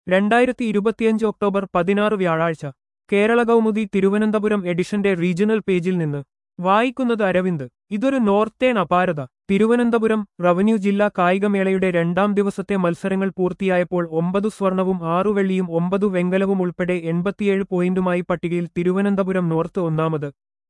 രണ്ടായിരത്തി ഇരുപത്തിയഞ്ച് ഒക്ടോബർ പതിനാറ് വ്യാഴാഴ്ച കേരള കൗമുദി തിരുവനന്തപുരം എഡിഷന്റെ റീജിയണൽ പേജിൽ നിന്ന് വായിക്കുന്നത് അരവിന്ദ് ഇതൊരു നോർത്തേൺ അപാരത തിരുവനന്തപുരം റവന്യൂ ജില്ലാ കായികമേളയുടെ രണ്ടാം ദിവസത്തെ മത്സരങ്ങൾ പൂർത്തിയായപ്പോൾ ഒമ്പതു സ്വർണവും ആറു വെള്ളിയും ഒമ്പതു വെങ്കലവും ഉൾപ്പെടെ എൺപത്തിയേഴ് പോയിന്റുമായി പട്ടികയിൽ തിരുവനന്തപുരം നോർത്ത് ഒന്നാമത്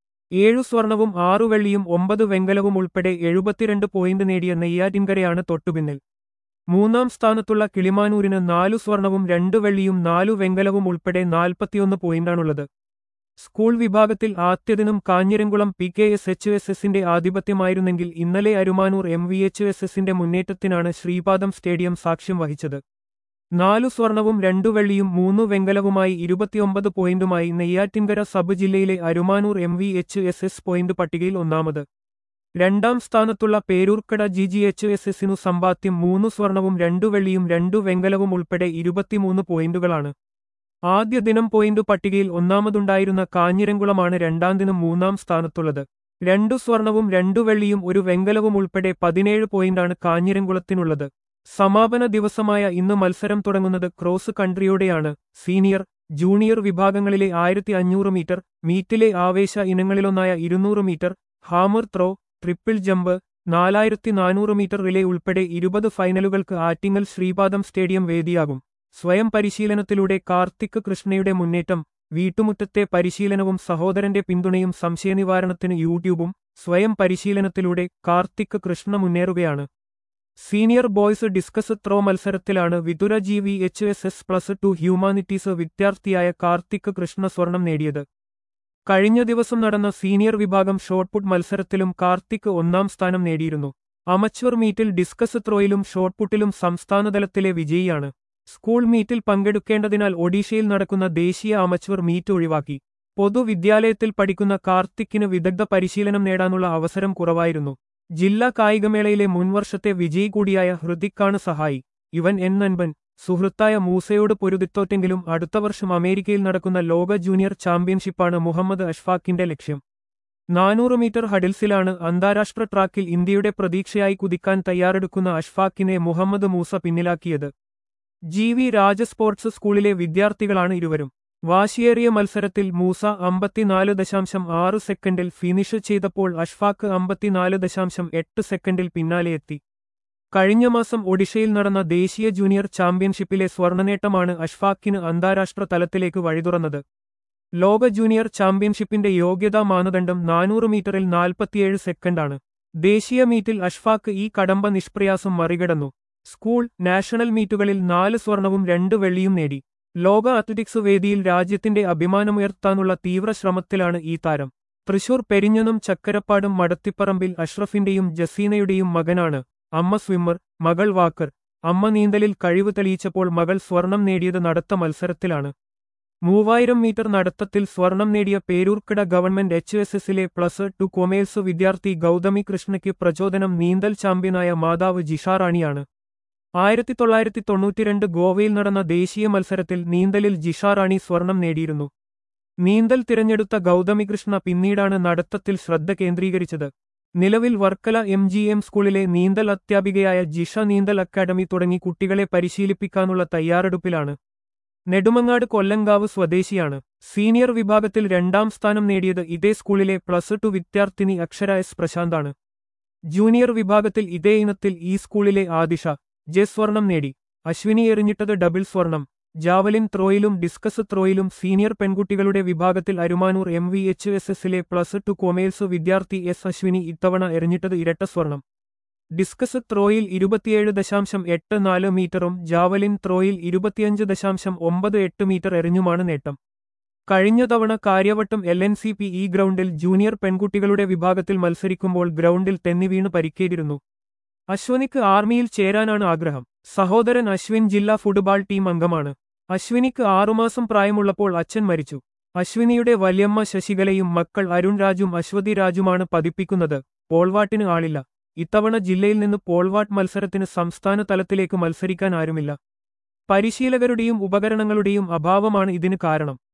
ഏഴു സ്വർണവും ആറു വെള്ളിയും ഒമ്പത് വെങ്കലവും ഉൾപ്പെടെ എഴുപത്തിരണ്ട് പോയിന്റ് നേടിയ നെയ്യാറ്റിൻകരയാണ് തൊട്ടുപിന്നിൽ മൂന്നാം സ്ഥാനത്തുള്ള കിളിമാനൂരിന് നാലു സ്വർണവും രണ്ടു വെള്ളിയും നാലു വെങ്കലവും ഉൾപ്പെടെ നാൽപ്പത്തിയൊന്ന് പോയിന്റാണുള്ളത് സ്കൂൾ വിഭാഗത്തിൽ ആദ്യദിനം Kanjiramkulam P K S H S എസിന്റെ ആധിപത്യമായിരുന്നെങ്കിൽ ഇന്നലെ Arumanoor M V H S എസിന്റെ മുന്നേറ്റത്തിനാണ് ശ്രീപാദം സ്റ്റേഡിയം സാക്ഷ്യം വഹിച്ചത് നാലു സ്വർണവും രണ്ടു വെള്ളിയും മൂന്നു വെങ്കലവുമായി ഇരുപത്തിയൊമ്പത് പോയിന്റുമായി നെയ്യാറ്റിൻകര സബ് ജില്ലയിലെ Arumanoor M V H S S point പട്ടികയിൽ ഒന്നാമത് രണ്ടാം സ്ഥാനത്തുള്ള Peroorkada G G H S എസിനു സമ്പാദ്യം മൂന്നു സ്വർണവും രണ്ടു വെള്ളിയും രണ്ടു വെങ്കലവും ഉൾപ്പെടെ ഇരുപത്തിമൂന്ന് പോയിന്റുകളാണ് ആദ്യ ദിനം പോയിന്റ് പട്ടികയിൽ ഒന്നാമതുണ്ടായിരുന്ന കാഞ്ഞിരംകുളമാണ് രണ്ടാം ദിനം മൂന്നാം സ്ഥാനത്തുള്ളത് രണ്ടു സ്വർണവും രണ്ടു വെള്ളിയും ഒരു വെങ്കലവും ഉൾപ്പെടെ പതിനേഴ് പോയിന്റാണ് കാഞ്ഞിരംകുളത്തിനുള്ളത് സമാപന ദിവസമായ ഇന്ന് മത്സരം തുടങ്ങുന്നത് ക്രോസ് കൺട്രിയോടെയാണ് സീനിയർ ജൂനിയർ വിഭാഗങ്ങളിലെ ആയിരത്തി അഞ്ഞൂറ് മീറ്റർ മീറ്റിലെ ആവേശ ഇനങ്ങളിലൊന്നായ ഇരുന്നൂറ് metre hammer throw triple jump നാലായിരത്തി നാനൂറ് മീറ്റർ റിലേ ഉൾപ്പെടെ ഇരുപത് ഫൈനലുകൾക്ക് ആറ്റിങ്ങൽ ശ്രീപാദം സ്റ്റേഡിയം വേദിയാകും സ്വയം പരിശീലനത്തിലൂടെ കാർത്തിക് കൃഷ്ണയുടെ മുന്നേറ്റം വീട്ടുമുറ്റത്തെ പരിശീലനവും സഹോദരന്റെ പിന്തുണയും സംശയനിവാരണത്തിന് യൂട്യൂബും സ്വയം പരിശീലനത്തിലൂടെ കാർത്തിക് കൃഷ്ണ മുന്നേറുകയാണ് സീനിയർ ബോയ്സ് ഡിസ്കസ് ത്രോ മത്സരത്തിലാണ് Vithura G V H S S plus two humanities വിദ്യാർത്ഥിയായ കാർത്തിക് കൃഷ്ണ സ്വർണം നേടിയത് കഴിഞ്ഞ ദിവസം നടന്ന സീനിയർ വിഭാഗം ഷോട്ട്പുട്ട് മത്സരത്തിലും കാർത്തിക് ഒന്നാം സ്ഥാനം നേടിയിരുന്നു അമച്വർ മീറ്റിൽ ഡിസ്കസ് ത്രോയിലും ഷോട്ട്പുട്ടിലും സംസ്ഥാനതലത്തിലെ വിജയിയാണ് സ്കൂൾ മീറ്റിൽ പങ്കെടുക്കേണ്ടതിനാൽ ഒഡീഷയിൽ നടക്കുന്ന ദേശീയ അമച്വർ മീറ്റ് ഒഴിവാക്കി പൊതുവിദ്യാലയത്തിൽ പഠിക്കുന്ന കാർത്തിക്കിന് വിദഗ്ധ പരിശീലനം നേടാനുള്ള അവസരം കുറവായിരുന്നു ജില്ലാ കായികമേളയിലെ മുൻവർഷത്തെ വിജയി കൂടിയായ ഹൃതിക്കാണ് സഹായി ഇവൻ എൻ നൻപൻ സുഹൃത്തായ മൂസയോട് പൊരുതിത്തോറ്റെങ്കിലും അടുത്ത വർഷം അമേരിക്കയിൽ നടക്കുന്ന ലോക ജൂനിയർ ചാമ്പ്യൻഷിപ്പാണ് മുഹമ്മദ് അഷ്ഫാഖിന്റെ ലക്ഷ്യം നാനൂറ് മീറ്റർ ഹഡിൽസിലാണ് അന്താരാഷ്ട്ര ട്രാക്കിൽ ഇന്ത്യയുടെ പ്രതീക്ഷയായി കുതിക്കാൻ തയ്യാറെടുക്കുന്ന അഷ്ഫാഖിനെ മുഹമ്മദ് മൂസ പിന്നിലാക്കിയത് ജി വി രാജ സ്പോർട്സ് സ്കൂളിലെ വിദ്യാർത്ഥികളാണ് ഇരുവരും വാശിയേറിയ മത്സരത്തിൽ മൂസ അമ്പത്തിനാല് ദശാംശം ആറ് സെക്കൻഡിൽ ഫിനിഷ് ചെയ്തപ്പോൾ അഷ്ഫാഖ് അമ്പത്തിനാല് ദശാംശം എട്ട് സെക്കൻഡിൽ പിന്നാലെയെത്തി കഴിഞ്ഞ മാസം ഒഡീഷയിൽ നടന്ന ദേശീയ ജൂനിയർ ചാമ്പ്യൻഷിപ്പിലെ സ്വർണ്ണനേട്ടമാണ് അഷ്ഫാഖിന് അന്താരാഷ്ട്ര തലത്തിലേക്ക് വഴിതുറന്നത് ലോക ജൂനിയർ ചാമ്പ്യൻഷിപ്പിന്റെ യോഗ്യതാ മാനദണ്ഡം നാനൂറ് മീറ്ററിൽ നാൽപ്പത്തിയേഴ് സെക്കൻഡാണ് ദേശീയ മീറ്റിൽ അഷ്ഫാഖ് ഈ കടമ്പ നിഷ്പ്രയാസം മറികടന്നു സ്കൂൾ നാഷണൽ മീറ്റുകളിൽ നാല് സ്വർണവും രണ്ട് വെള്ളിയും നേടി ലോക അത്ലറ്റിക്സ് വേദിയിൽ രാജ്യത്തിന്റെ അഭിമാനമുയർത്താനുള്ള തീവ്ര ശ്രമത്തിലാണ് ഈ താരം തൃശൂർ പെരിഞ്ഞനം ചക്കരപ്പാടും മടത്തിപ്പറമ്പിൽ അഷ്റഫിന്റെയും ജസീനയുടെയും മകനാണ് അമ്മ സ്വിമ്മർ മകൾ വാക്കർ അമ്മ നീന്തലിൽ കഴിവ് തെളിയിച്ചപ്പോൾ മകൾ സ്വർണം നേടിയത് നടത്ത മത്സരത്തിലാണ് മൂവായിരം മീറ്റർ നടത്തത്തിൽ സ്വർണം നേടിയ പേരൂർക്കട ഗവൺമെന്റ് എച്ച് എസ് എസിലെ പ്ലസ് ടു കൊമേഴ്സ് വിദ്യാർത്ഥി ഗൗതമി കൃഷ്ണയ്ക്ക് പ്രചോദനം നീന്തൽ ചാമ്പ്യനായ മാതാവ് ജിഷാറാണിയാണ് ആയിരത്തി തൊള്ളായിരത്തി തൊണ്ണൂറ്റിരണ്ട് ഗോവയിൽ നടന്ന ദേശീയ മത്സരത്തിൽ നീന്തലിൽ ജിഷാറാണി സ്വർണം നേടിയിരുന്നു നീന്തൽ തിരഞ്ഞെടുത്ത ഗൗതമി കൃഷ്ണ പിന്നീടാണ് നടത്തത്തിൽ ശ്രദ്ധ കേന്ദ്രീകരിച്ചത് നിലവിൽ വർക്കല എം ജി എം സ്കൂളിലെ നീന്തൽ അധ്യാപികയായ ജിഷ നീന്തൽ അക്കാദമി തുടങ്ങി കുട്ടികളെ പരിശീലിപ്പിക്കാനുള്ള തയ്യാറെടുപ്പിലാണ് നെടുമങ്ങാട് കൊല്ലങ്കാവ് സ്വദേശിയാണ് സീനിയർ വിഭാഗത്തിൽ രണ്ടാം സ്ഥാനം നേടിയത് ഇതേ സ്കൂളിലെ പ്ലസ് ടു വിദ്യാർത്ഥിനി അക്ഷര എസ് പ്രശാന്താണ് ജൂനിയർ വിഭാഗത്തിൽ ഇതേ ഇനത്തിൽ ഈ സ്കൂളിലെ ആദിഷ ജെ സ്വർണം നേടി അശ്വിനി എറിഞ്ഞിട്ടത് ഡബിൾ സ്വർണം ജാവലിൻ ത്രോയിലും ഡിസ്കസ് ത്രോയിലും സീനിയർ പെൺകുട്ടികളുടെ വിഭാഗത്തിൽ Arumanoor M V H S എസിലെ പ്ലസ് ടു കൊമേഴ്സ് വിദ്യാർത്ഥി എസ് അശ്വിനി ഇത്തവണ എറിഞ്ഞിട്ടത് ഇരട്ട സ്വർണം ഡിസ്കസ് ത്രോയിൽ ഇരുപത്തിയേഴ് ദശാംശം എട്ട് നാല് മീറ്ററും ജാവലിൻ ത്രോയിൽ ഇരുപത്തിയഞ്ച് ദശാംശം ഒമ്പത് എട്ട് മീറ്റർ എറിഞ്ഞുമാണ് നേട്ടം കഴിഞ്ഞ തവണ Karyavattom L N C P E ground junior പെൺകുട്ടികളുടെ വിഭാഗത്തിൽ മത്സരിക്കുമ്പോൾ ഗ്രൗണ്ടിൽ തെന്നിവീണ് പരിക്കേറ്റിരുന്നു അശ്വനിക്ക് ആർമിയിൽ ചേരാനാണ് ആഗ്രഹം സഹോദരൻ അശ്വിൻ ജില്ലാ ഫുട്ബോൾ ടീം അംഗമാണ് അശ്വിനിക്ക് ആറുമാസം പ്രായമുള്ളപ്പോൾ അച്ഛൻ മരിച്ചു അശ്വിനിയുടെ വല്യമ്മ ശശികലയും മക്കൾ അരുൺ രാജും അശ്വതി രാജുമാണ് പതിപ്പിക്കുന്നത് പോൾവാട്ടിന് ആളില്ല ഇത്തവണ ജില്ലയിൽ നിന്ന് പോൾവാട്ട് മത്സരത്തിന് സംസ്ഥാന തലത്തിലേക്ക് മത്സരിക്കാൻ ആരുമില്ല പരിശീലകരുടെയും ഉപകരണങ്ങളുടെയും അഭാവമാണ് ഇതിന് കാരണം